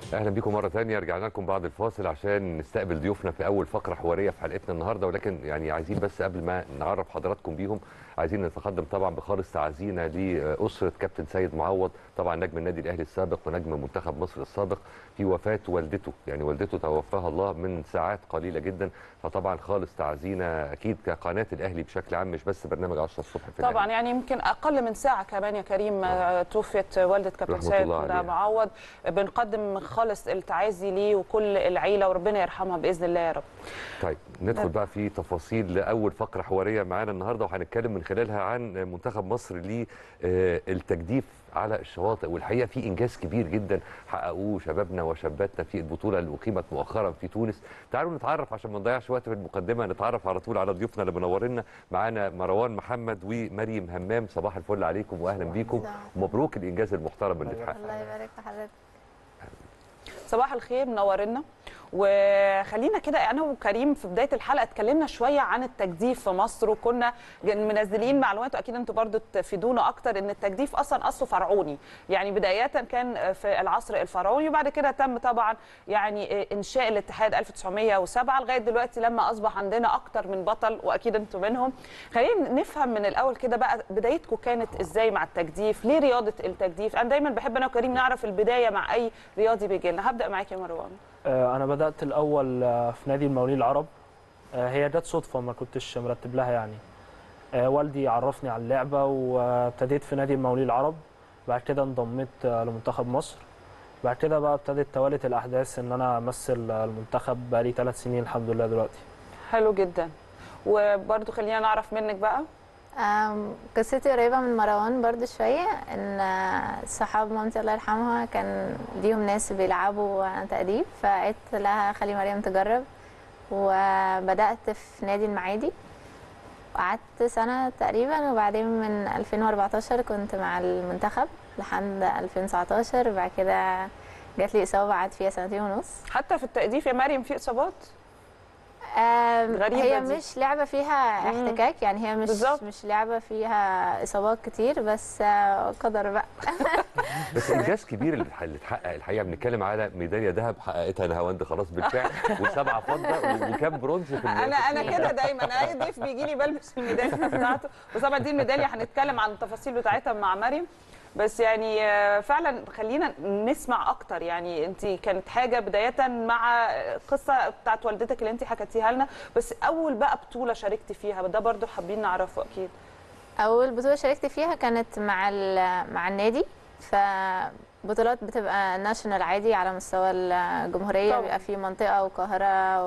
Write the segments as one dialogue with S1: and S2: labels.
S1: اهلا بيكم مره ثانيه رجعنا لكم بعد الفاصل عشان نستقبل ضيوفنا في اول فقره حواريه في حلقتنا النهارده ولكن يعني عايزين بس قبل ما نعرف حضراتكم بيهم عايزين نتقدم طبعا بخالص تعزينا لاسره كابتن سيد معوض طبعا نجم النادي الاهلي السابق ونجم منتخب مصر السابق في وفاه والدته يعني والدته توفاها الله من ساعات قليله جدا فطبعا خالص تعزينا اكيد كقناه الاهلي بشكل عام مش بس برنامج 10 الصبح في
S2: طبعا
S1: الأهلي.
S2: يعني يمكن اقل من ساعه كمان يا كريم آه، توفيت والده كابتن
S1: رحمة
S2: سيد
S1: الله عليها.
S2: معوض بنقدم خالص التعازي ليه وكل العيله وربنا يرحمها باذن الله يا رب
S1: طيب ندخل بقى في تفاصيل لاول فقره حواريه معانا النهارده وهنتكلم من خلالها عن منتخب مصر للتجديف على الشواطئ والحقيقه في انجاز كبير جدا حققوه شبابنا وشاباتنا في البطوله اللي اقيمت مؤخرا في تونس تعالوا نتعرف عشان ما نضيعش وقت في المقدمه نتعرف على طول على ضيوفنا اللي منورنا معانا مروان محمد ومريم همام صباح الفل عليكم واهلا بيكم ومبروك الانجاز المحترم اللي اتحقق
S3: الله يبارك في حضرتك
S2: صباح الخير منورنا وخلينا كده انا وكريم في بدايه الحلقه اتكلمنا شويه عن التجديف في مصر وكنا منزلين معلومات واكيد انتوا برضو تفيدونا اكتر ان التجديف اصلا اصله فرعوني يعني بدايه كان في العصر الفرعوني وبعد كده تم طبعا يعني انشاء الاتحاد 1907 لغايه دلوقتي لما اصبح عندنا اكتر من بطل واكيد انتوا منهم خلينا نفهم من الاول كده بقى بدايتكم كانت ازاي مع التجديف ليه رياضه التجديف انا دايما بحب انا وكريم نعرف البدايه مع اي رياضي بيجي لنا هبدا معاك يا مروان
S4: آه، انا بدات الاول آه، في نادي المقاولين العرب آه، هي جت صدفه ما كنتش مرتب لها يعني آه، والدي عرفني على اللعبه وابتديت في نادي المقاولين العرب بعد كده انضميت آه، لمنتخب مصر بعد كده بقى ابتدت توالت الاحداث ان انا امثل آه، المنتخب بقالي ثلاث سنين الحمد لله دلوقتي
S2: حلو جدا وبرضو خلينا نعرف منك بقى
S3: أم، قصتي قريبة من مروان برضو شوية ان آه، صحاب مامتي الله يرحمها كان ليهم ناس بيلعبوا تأديب فقلت لها خلي مريم تجرب وبدأت في نادي المعادي وقعدت سنة تقريبا وبعدين من 2014 كنت مع المنتخب لحد 2019 بعد كده جات لي إصابة قعدت فيها سنتين ونص
S2: حتى في التأديف يا مريم في اصابات
S3: آم،
S2: غريبة
S3: هي
S2: دي.
S3: مش لعبة فيها
S2: مم.
S3: احتكاك يعني هي مش
S2: بالظبط.
S3: مش لعبة فيها إصابات كتير بس آه، قدر بقى
S1: بس انجاز كبير اللي اللي اتحقق الحقيقه بنتكلم على ميداليه ذهب حققتها نهاوند خلاص بالفعل وسبعه فضه وكام برونز في ال-
S2: انا انا كده دايما اي ضيف بيجي لي بلبس الميداليه بتاعته وطبعا دي الميداليه هنتكلم عن التفاصيل بتاعتها مع مريم بس يعني آه، فعلا خلينا نسمع اكتر يعني انت كانت حاجه بدايه مع قصه بتاعت والدتك اللي انت حكيتيها لنا بس اول بقى بطوله شاركتي فيها ده برضو حابين نعرفه اكيد
S3: أول بطولة شاركت فيها كانت مع ال- مع النادي فبطولات بتبقى ناشونال عادي على مستوى الجمهورية
S2: طبعاً.
S3: بيبقى في منطقة وقاهرة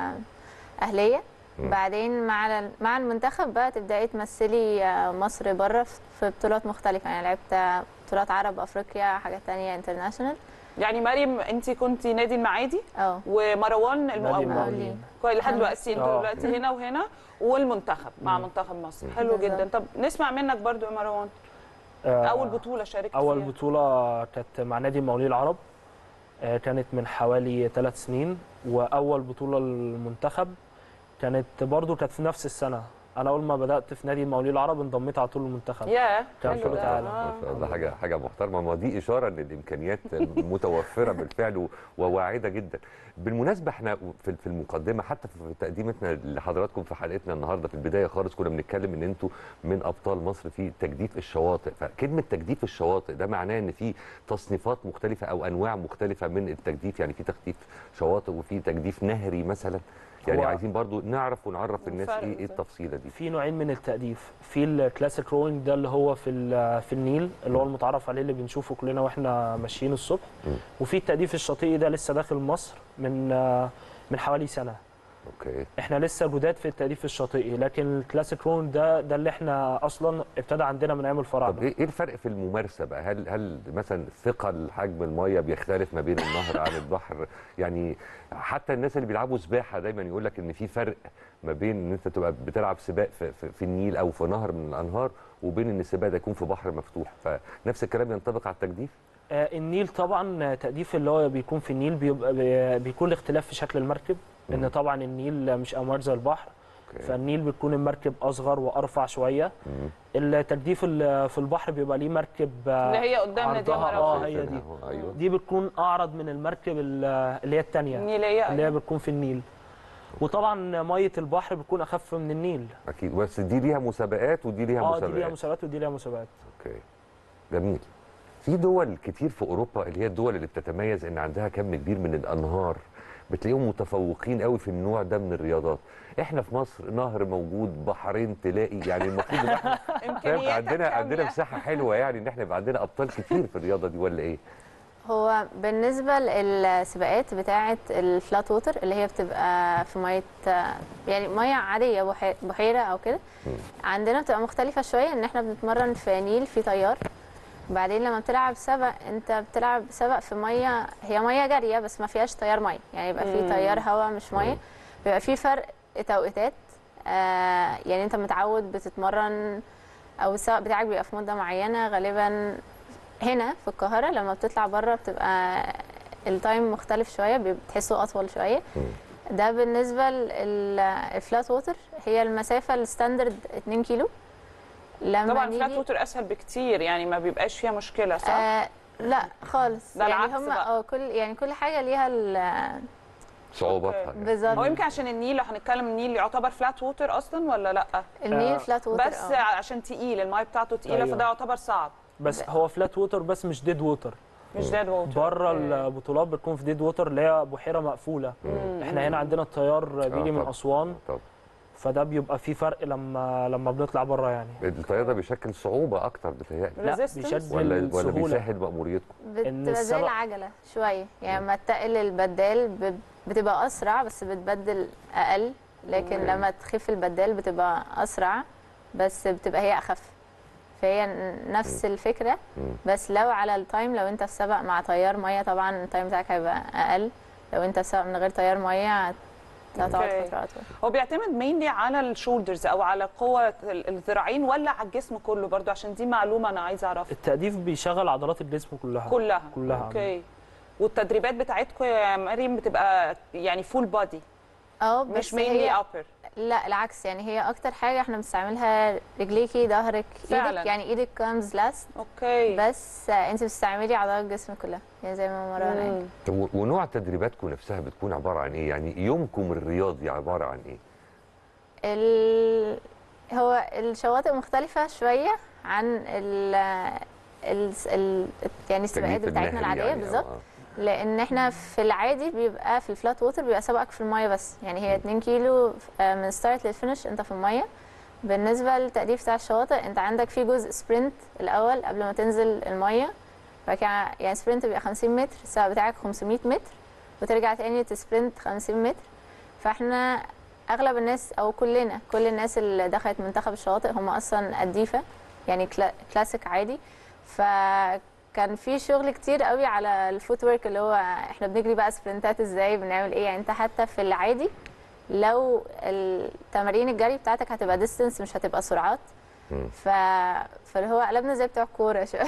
S3: وأهلية
S1: مم.
S3: بعدين مع ال- مع المنتخب بقى تبدأي تمثلي آه، مصر بره في- في بطولات مختلفة يعني لعبت بطولات عرب أفريقيا حاجات تانية انترناشونال
S2: يعني مريم انت كنتي نادي المعادي
S3: اه
S2: ومروان
S4: نادي
S2: المقاولين
S4: المقاولين
S2: كويس لحد
S3: أنا-
S2: دلوقتي انتوا
S4: آه.
S2: دلوقتي هنا وهنا والمنتخب مع منتخب مصر حلو
S3: بالظبط.
S2: جدا طب نسمع منك برضو يا مروان
S4: آه،
S2: اول بطوله شاركت
S4: اول
S2: فيها
S4: بطوله كانت مع نادي المقاولين العرب آه، كانت من حوالي ثلاث سنين واول بطوله للمنتخب كانت برضو كانت في نفس السنه انا اول ما بدات في نادي المقاولين العرب انضميت على طول للمنتخب
S2: يا
S4: كان
S2: حلو
S4: بطولة
S2: ده.
S4: عالم.
S2: آه.
S1: ما شاء الله حاجه حاجه محترمه ما دي اشاره ان الامكانيات متوفره بالفعل و- وواعده جدا بالمناسبه احنا في في المقدمه حتى في تقديمتنا لحضراتكم في حلقتنا النهارده في البدايه خالص كنا بنتكلم ان انتوا من ابطال مصر في تجديف الشواطئ فكلمه تجديف الشواطئ ده معناه ان في تصنيفات مختلفه او انواع مختلفه من التجديف يعني في تجديف شواطئ وفي تجديف نهري مثلا يعني
S4: هو-
S1: عايزين برضو نعرف ونعرف الناس
S2: فرق
S1: ايه ايه
S2: ده.
S1: التفصيله دي
S4: في نوعين من التأديف في الكلاسيك رولينج ده اللي هو في ال- في النيل اللي هو المتعارف عليه اللي بنشوفه كلنا واحنا ماشيين الصبح
S1: مم.
S4: وفي التأديف الشاطئي ده لسه داخل مصر من آه، من حوالي سنه
S1: اوكي
S4: احنا لسه جداد في التأديف الشاطئي لكن الكلاسيك رولينج ده ده اللي احنا اصلا ابتدى عندنا من ايام
S1: طب
S4: الفراعنه
S1: ايه إيه الفرق في الممارسه بقى هل هل مثلا ثقل حجم الميه بيختلف ما بين النهر عن البحر يعني حتى الناس اللي بيلعبوا سباحه دايما يقول لك ان في فرق ما بين ان انت تبقى بتلعب سباق في, في, في النيل او في نهر من الانهار وبين ان السباق ده يكون في بحر مفتوح فنفس الكلام ينطبق على التجديف
S4: آه، النيل طبعا آه، تأديف اللي هو بيكون في النيل بيبقى بي- بيكون الاختلاف في شكل المركب
S1: مم.
S4: ان طبعا النيل مش امواج زي البحر
S1: أوكي.
S4: فالنيل بتكون المركب اصغر وارفع شويه
S1: مم.
S4: التجديف ال- في البحر بيبقى ليه مركب آه،
S2: اللي هي قدامنا دي يا
S4: عرضها-
S2: مروان.
S4: اه هي دي
S1: شايفينها أهو، ايوه
S4: دي بتكون اعرض من المركب ال- اللي هي الثانيه
S2: النيليه
S4: اللي هي
S2: أيوة.
S4: بتكون في النيل وطبعا ميه البحر بتكون اخف من النيل
S1: اكيد بس دي ليها مسابقات ودي ليها
S4: اه دي ليها
S1: مسابقات
S4: مسابقات ودي ليها مسابقات
S1: اوكي جميل في دول كتير في اوروبا اللي هي الدول اللي بتتميز ان عندها كم كبير من الانهار بتلاقيهم متفوقين قوي في النوع ده من الرياضات احنا في مصر نهر موجود بحرين تلاقي يعني المفروض ان احنا فاهم
S2: امكانياتك
S1: عندنا عندنا
S2: كاملة.
S1: مساحه حلوه يعني ان احنا يبقى عندنا ابطال كتير في الرياضه دي ولا ايه
S3: هو بالنسبة للسباقات بتاعة الفلات ووتر اللي هي بتبقى في مية يعني مية عادية بحي- بحيرة أو كده عندنا بتبقى مختلفة شوية إن إحنا بنتمرن في نيل في تيار بعدين لما بتلعب سبق أنت بتلعب سبق في مية هي مية جارية بس ما فيهاش تيار مية يعني يبقى في
S2: مم.
S3: تيار هواء مش مية بيبقى في فرق توقيتات آه يعني أنت متعود بتتمرن أو السبق بتاعك بيبقى في مدة معينة غالبا هنا في القاهرة لما بتطلع بره بتبقى التايم مختلف شوية بتحسه أطول شوية ده بالنسبة للفلات ووتر هي المسافة الستاندرد 2 كيلو لما
S2: طبعا
S3: نيجي-
S2: فلات ووتر اسهل بكتير يعني ما بيبقاش فيها مشكله صح؟
S3: آه لا خالص
S2: ده
S3: يعني
S2: العكس
S3: هم
S2: بقى.
S3: اه كل يعني كل حاجة ليها ال-
S1: صعوباتها يعني.
S3: بالظبط
S2: هو يمكن عشان النيل لو هنتكلم النيل يعتبر فلات ووتر اصلا ولا لا؟
S3: النيل
S4: آه،
S3: فلات ووتر
S2: بس
S3: اه
S2: عشان تقيل المايه بتاعته تقيله
S4: أيوة.
S2: فده يعتبر صعب
S4: بس هو فلات ووتر بس مش ديد ووتر
S2: مش ديد ووتر
S4: بره
S2: أوكي.
S4: البطولات بتكون في ديد ووتر اللي هي بحيره مقفوله
S2: مم.
S4: احنا هنا عندنا التيار بيجي من
S1: طبعاً.
S4: اسوان
S1: طب
S4: فده بيبقى فيه فرق لما لما بنطلع بره يعني
S1: الطياره ده بيشكل صعوبه اكتر بتهيألي
S4: لا
S2: Resistance؟
S4: بيشد
S1: ولا ولا
S4: السهوله
S1: بيسهل مأموريتكم
S3: بتبقى زي
S4: السبق-
S3: العجلة شوية يعني لما تقل البدال ب- بتبقى أسرع بس بتبدل أقل لكن
S1: مم.
S3: لما تخف البدال بتبقى أسرع بس بتبقى هي أخف فهي ن- نفس الفكرة
S1: مم.
S3: بس لو على التايم لو انت في سبق مع تيار مية طبعا التايم بتاعك هيبقى أقل لو انت في سبق من غير تيار مية هت- هتقعد
S2: أوكي.
S3: فترة أطول
S2: هو بيعتمد مينلي على الشولدرز او على قوه ال- الذراعين ولا على الجسم كله برضو عشان دي معلومه انا عايزه اعرفها
S4: التأديف بيشغل عضلات الجسم كلها
S2: كلها
S4: كلها
S2: اوكي والتدريبات بتاعتكم يا مريم بتبقى يعني فول بادي
S3: اه
S2: مش
S3: بس
S2: مينلي
S3: هي
S2: ابر
S3: لا العكس يعني هي اكتر حاجة احنا بنستعملها رجليكي ظهرك
S2: فعلا.
S3: ايدك يعني ايدك كامز لاست
S2: اوكي
S3: بس آه، انت بتستعملي عضلات الجسم كلها يعني زي ما مروان قال
S2: مم.
S1: طب و- ونوع تدريباتكم نفسها بتكون عباره عن ايه يعني يومكم الرياضي عباره عن ايه
S3: ال... هو الشواطئ مختلفة شوية عن ال... ال... ال... يعني السباقات
S1: التجديف
S3: بتاعتنا
S1: النهري
S3: العادية
S1: يعني، أو-
S3: بالظبط
S1: آه.
S3: لان احنا في العادي بيبقى في الفلات ووتر بيبقى سبقك في المية بس يعني هي 2 كيلو آه، من ستارت للفينش انت في المية بالنسبة للتأديف بتاع الشواطئ انت عندك في جزء سبرنت الاول قبل ما تنزل المية بعد كده يعني سبرنت بيبقى 50 متر السبق بتاعك 500 متر وترجع تاني تسبرنت 50 متر فاحنا اغلب الناس او كلنا كل الناس اللي دخلت منتخب الشواطئ هم اصلا قديفه يعني كلا كلاسيك عادي فكان في شغل كتير قوي على الفوت ورك اللي هو احنا بنجري بقى سبرنتات ازاي بنعمل ايه يعني انت حتى في العادي لو التمارين الجري بتاعتك هتبقى ديستنس مش هتبقى سرعات
S1: مم.
S3: ف... فاللي هو قلبنا زي بتوع الكوره شويه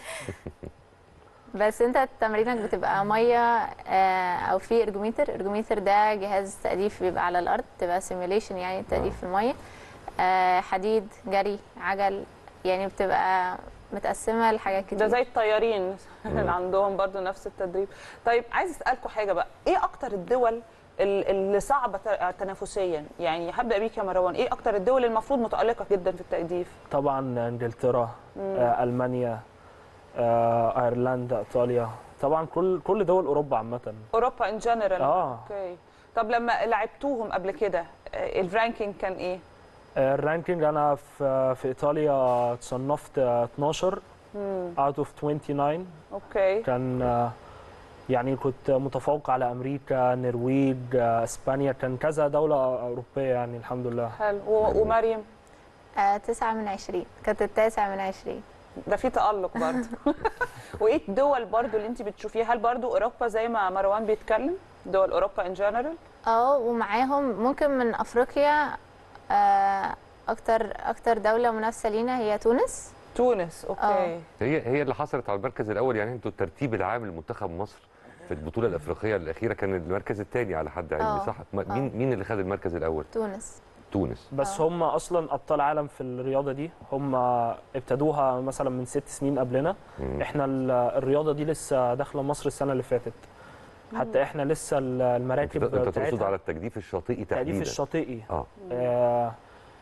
S3: بس انت تمارينك بتبقى ميه آه، او في ارجوميتر ارجوميتر ده جهاز تأديف بيبقى على الارض تبقى سيميوليشن يعني تأديف في الميه آه، حديد جري عجل يعني بتبقى متقسمه لحاجات كتير
S2: ده زي الطيارين اللي عندهم برضو نفس التدريب طيب عايز اسالكم حاجه بقى ايه اكتر الدول ال- اللي صعبه ت- تنافسيا يعني هبدا بيك يا مروان ايه اكتر الدول اللي المفروض متالقه جدا في التجديف
S4: طبعا انجلترا آه، المانيا آه، ايرلندا ايطاليا طبعا كل كل دول اوروبا عامه
S2: اوروبا ان جنرال
S4: اه
S2: اوكي طب لما لعبتوهم قبل كده آه، الرانكينج كان ايه
S4: آه، الرانكينج انا في في ايطاليا تصنفت آه، 12
S2: مم.
S4: اوت اوف 29
S2: اوكي
S4: كان آه، يعني كنت متفوق على امريكا نرويج آه، اسبانيا كان كذا دوله اوروبيه يعني الحمد لله
S2: حلو و- ومريم
S3: آه، تسعة من عشرين كانت التاسع من عشرين
S2: ده في تألق برضه وايه الدول برضه اللي انت بتشوفيها هل برضه اوروبا زي ما مروان بيتكلم دول اوروبا ان جنرال
S3: اه ومعاهم ممكن من افريقيا آه، اكتر اكتر دوله منافسه لينا هي تونس
S2: تونس اوكي
S3: آه.
S1: هي هي اللي حصلت على المركز الاول يعني انتوا الترتيب العام لمنتخب مصر في البطوله الافريقيه الاخيره كان المركز الثاني على حد علمي
S3: آه.
S1: صح ما- مين مين اللي خد المركز الاول
S3: تونس
S1: تونس
S4: بس
S3: آه.
S4: هم اصلا ابطال عالم في الرياضه دي هم ابتدوها مثلا من ست سنين قبلنا
S1: مم.
S4: احنا ال- الرياضه دي لسه داخله مصر السنه اللي فاتت حتى احنا لسه ال-
S1: انت
S4: المراكب
S1: أنت تقصد
S4: بتاعتها
S1: على التجديف الشاطئي تحديدا
S4: التأليف الشاطئي
S1: اه
S4: آه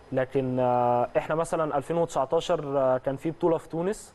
S4: لكن آه احنا مثلا 2019 آه كان في بطوله في تونس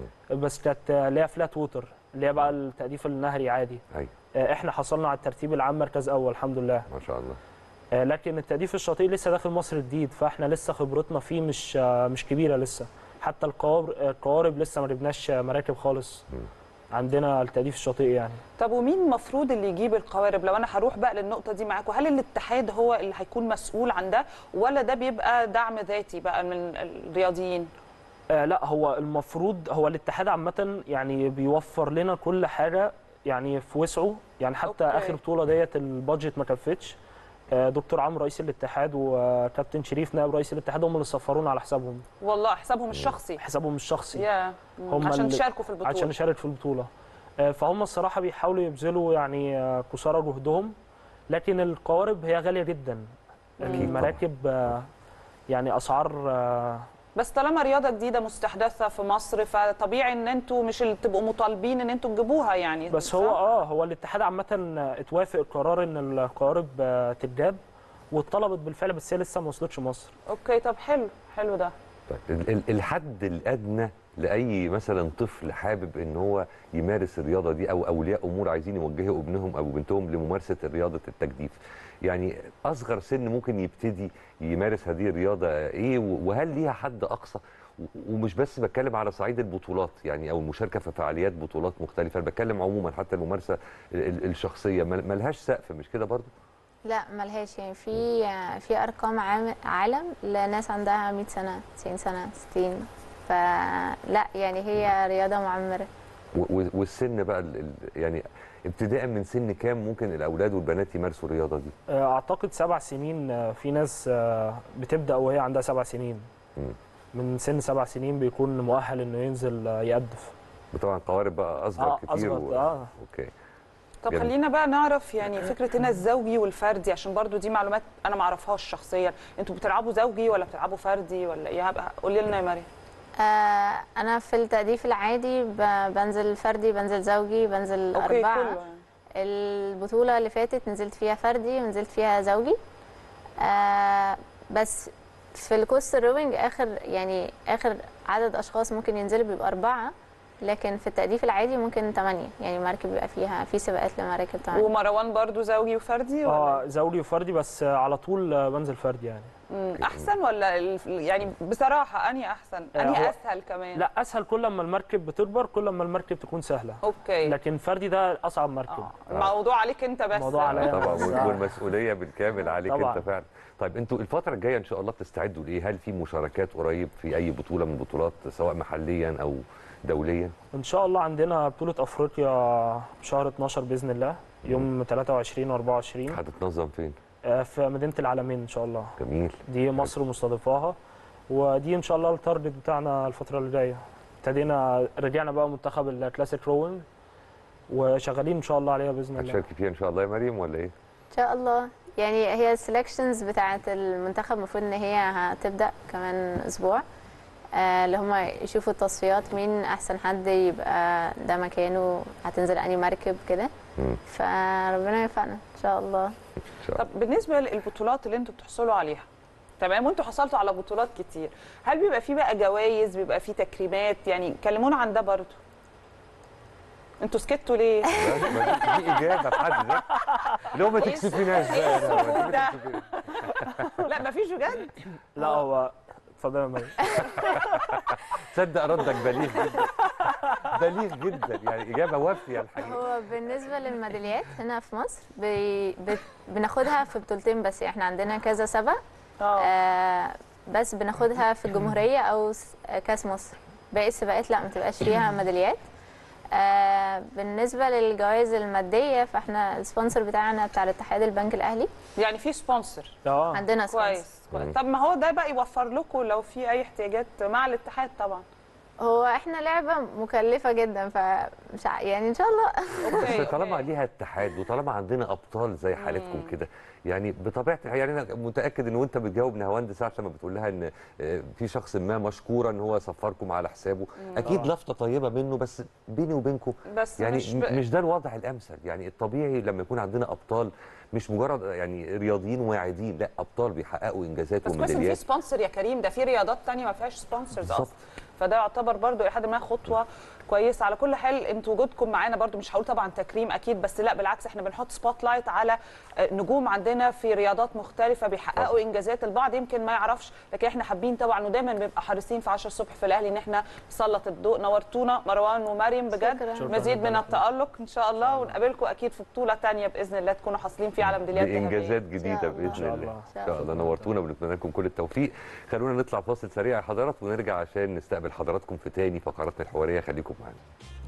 S4: بس كانت آه، اللي هي فلات ووتر اللي هي بقى التأليف النهري عادي
S1: ايوه
S4: آه احنا حصلنا على الترتيب العام مركز اول الحمد لله
S1: ما شاء الله
S4: آه، لكن التأليف الشاطئي لسه داخل مصر جديد فاحنا لسه خبرتنا فيه مش آه، مش كبيره لسه حتى القوارب القوارب لسه ما جبناش مراكب خالص
S1: مم.
S4: عندنا التأليف الشاطئي يعني
S2: طب ومين المفروض اللي يجيب القوارب لو انا هروح بقى للنقطه دي معاكم هل الاتحاد هو اللي هيكون مسؤول عن ده ولا ده بيبقى دعم ذاتي بقى من الرياضيين
S4: آه لا هو المفروض هو الاتحاد عامة يعني بيوفر لنا كل حاجة يعني في وسعه يعني حتى
S2: أوكي.
S4: آخر بطولة ديت البادجت ما كفتش آه دكتور عمرو رئيس الاتحاد وكابتن شريف نائب رئيس الاتحاد هم اللي سفرونا على حسابهم
S2: والله حسابهم الشخصي
S4: حسابهم الشخصي
S2: يا
S4: هم
S2: عشان
S4: اللي-
S2: تشاركوا في البطوله
S4: عشان نشارك في البطولة آه فهم الصراحة بيحاولوا يبذلوا يعني آه، قصارى جهدهم لكن القوارب هي غالية جدا
S1: أكيد
S4: المراكب آه، يعني أسعار آه،
S2: بس طالما رياضه جديده مستحدثه في مصر فطبيعي ان انتوا مش اللي تبقوا مطالبين ان انتوا تجيبوها يعني
S4: بس
S2: صح؟
S4: هو اه هو الاتحاد عامة اتوافق القرار ان القوارب آه، تتجاب واتطلبت بالفعل بس هي لسه ما وصلتش مصر
S2: اوكي طب حلو حلو ده
S1: طيب ال- ال- الحد الادنى لاي مثلا طفل حابب ان هو يمارس الرياضه دي او اولياء امور عايزين يوجهوا ابنهم او بنتهم لممارسه رياضه التجديف يعني اصغر سن ممكن يبتدي يمارس هذه الرياضه ايه و- وهل ليها حد اقصى و- ومش بس بتكلم على صعيد البطولات يعني او المشاركه في فعاليات بطولات مختلفه انا بتكلم عموما حتى الممارسه ال- ال- الشخصيه مل- ملهاش سقف مش كده برضو
S3: لا ملهاش يعني في في ارقام عام- عالم لناس عندها 100 سنه 90 سنه 60 فلا يعني هي رياضه معمره
S1: و- و- والسن بقى ال- ال- يعني ابتداء من سن كام ممكن الاولاد والبنات يمارسوا الرياضه دي
S4: آه، اعتقد سبع سنين آه، في ناس آه، بتبدا وهي عندها سبع سنين
S1: مم.
S4: من سن سبع سنين بيكون مؤهل انه ينزل آه، يقدف
S1: طبعا قوارب بقى اصغر
S4: اه
S1: كتير
S4: اصغر اه
S1: اوكي
S2: طب
S1: جميل.
S2: خلينا بقى نعرف يعني فكره هنا الزوجي والفردي عشان برضو دي معلومات انا ما اعرفهاش شخصيا انتوا بتلعبوا زوجي ولا بتلعبوا فردي ولا ايه هبقى قولي لنا يا مريم
S3: آه انا في التأديف العادي ب- بنزل فردي بنزل زوجي بنزل
S2: اوكي
S3: اربعه
S2: كله يعني.
S3: البطولة اللي فاتت نزلت فيها فردي ونزلت فيها زوجي آه بس في الكوست روينج اخر يعني اخر عدد اشخاص ممكن ينزلوا بيبقى اربعة لكن في التأديف العادي ممكن ثمانية يعني مركب بيبقى فيها في سباقات لمراكب ثمانية
S2: ومروان برضو زوجي وفردي ولا
S4: اه زوجي وفردي بس آه، على طول آه، بنزل فردي يعني
S2: مم، احسن ولا ال- يعني بصراحه انهي احسن
S4: آه،
S2: انهي
S4: هو-
S2: اسهل كمان
S4: لا اسهل كل ما المركب بتكبر كل ما المركب تكون سهله
S2: اوكي
S4: لكن فردي ده اصعب مركب
S2: آه. الموضوع عليك انت بس
S4: الموضوع عليا.
S1: طبعا
S4: بس-
S1: وال- والمسؤوليه بالكامل عليك
S4: طبعاً.
S1: انت فعلا طيب انتوا الفتره الجايه ان شاء الله بتستعدوا لايه هل في مشاركات قريب في اي بطوله من البطولات سواء محليا او دوليا
S4: ان شاء الله عندنا بطوله افريقيا شهر 12 باذن الله يوم 23 و24
S1: هتتنظم فين
S4: في مدينه العالمين ان شاء الله
S1: جميل
S4: دي مصر مستضيفاها ودي ان شاء الله التارجت بتاعنا الفتره اللي جايه ابتدينا رجعنا بقى منتخب الكلاسيك روينج وشغالين ان شاء الله عليها باذن الله
S1: هتشاركي فيها ان شاء الله يا مريم ولا ايه
S3: ان شاء الله يعني هي السلكشنز بتاعه المنتخب المفروض ان هي هتبدا كمان اسبوع آه، اللي هم يشوفوا التصفيات مين احسن حد يبقى ده مكانه هتنزل اني مركب كده
S1: مم.
S3: فربنا يوفقنا ان شاء الله
S1: ان شاء
S2: طب
S1: الله
S2: بالنسبه للبطولات اللي انتوا بتحصلوا عليها تمام وانتوا حصلتوا على بطولات كتير هل بيبقى في بقى جوائز بيبقى في تكريمات يعني كلمونا عن ده برضو انتوا سكتوا ليه
S1: لا، ما دي دي اجابه في حد ذاتها اللي هو ما
S2: إيه
S1: تكسفيناش
S2: إيه
S1: بقى لا، ما
S2: السكوت ده؟
S1: تكسفيناش.
S2: لا مفيش بجد
S4: لا هو اتفضل يا مريم
S1: تصدق ردك بليغ جدا بليغ جدا يعني اجابه وافيه الحقيقه
S3: هو بالنسبة للميداليات هنا في مصر بي بت بناخدها في بطولتين بس احنا عندنا كذا سبق
S2: اه
S3: آه بس بناخدها في الجمهورية أو س- كأس مصر باقي السباقات لا ما تبقاش فيها ميداليات آه بالنسبة للجوائز المادية فاحنا السبونسر بتاعنا بتاع الاتحاد البنك الأهلي
S2: يعني في سبونسر
S4: اه
S3: عندنا سبونسر
S2: كويس كويس طب ما هو ده بقى يوفر لكم لو في اي احتياجات مع الاتحاد طبعا
S3: هو احنا لعبه مكلفه جدا فمش ع- يعني ان شاء الله
S2: اوكي
S1: بس طالما
S2: أوكي.
S1: ليها اتحاد وطالما عندنا ابطال زي حالتكم كده يعني بطبيعه يعني انا متاكد ان وانت بتجاوب نهاوند ساعه لما بتقول لها ان آه، في شخص ما مشكورا ان هو سفركم على حسابه اكيد
S4: طبعاً.
S1: لفته طيبه منه بس بيني وبينكم
S2: بس
S1: يعني
S2: مش
S1: مش,
S2: ب...
S1: مش ده الوضع الامثل يعني الطبيعي لما يكون عندنا ابطال مش مجرد يعني رياضيين واعدين لا ابطال بيحققوا انجازات
S2: بس كويس ان في
S1: وميداليات
S2: سبونسر يا كريم ده في رياضات تانية ما فيهاش سبونسرز
S1: بالظبط.
S2: اصلا فده يعتبر برضو الى حد ما خطوه كويسه على كل حال انتوا وجودكم معانا برضو مش هقول طبعا تكريم اكيد بس لا بالعكس احنا بنحط سبوت لايت على آه، نجوم عندنا في رياضات مختلفه بيحققوا
S1: طبعا.
S2: انجازات البعض يمكن ما يعرفش لكن احنا حابين طبعا ودايما بنبقى حريصين في 10 الصبح في الاهلي ان احنا نسلط الضوء نورتونا مروان ومريم بجد
S3: شكراً.
S4: شكراً
S2: مزيد
S4: جداً
S2: من
S4: لكم.
S2: التالق ان شاء الله ونقابلكم اكيد في بطوله تانية باذن الله تكونوا حاصلين فيها على ميداليات ذهبيه
S1: بانجازات جديده
S3: الله.
S1: باذن
S4: إن شاء
S1: الله
S4: الله.
S1: ان شاء الله نورتونا وبنتمنى لكم كل التوفيق خلونا نطلع فاصل سريع يا حضرات ونرجع عشان نستقبل حضراتكم في تاني فقراتنا الحواريه خليكم معانا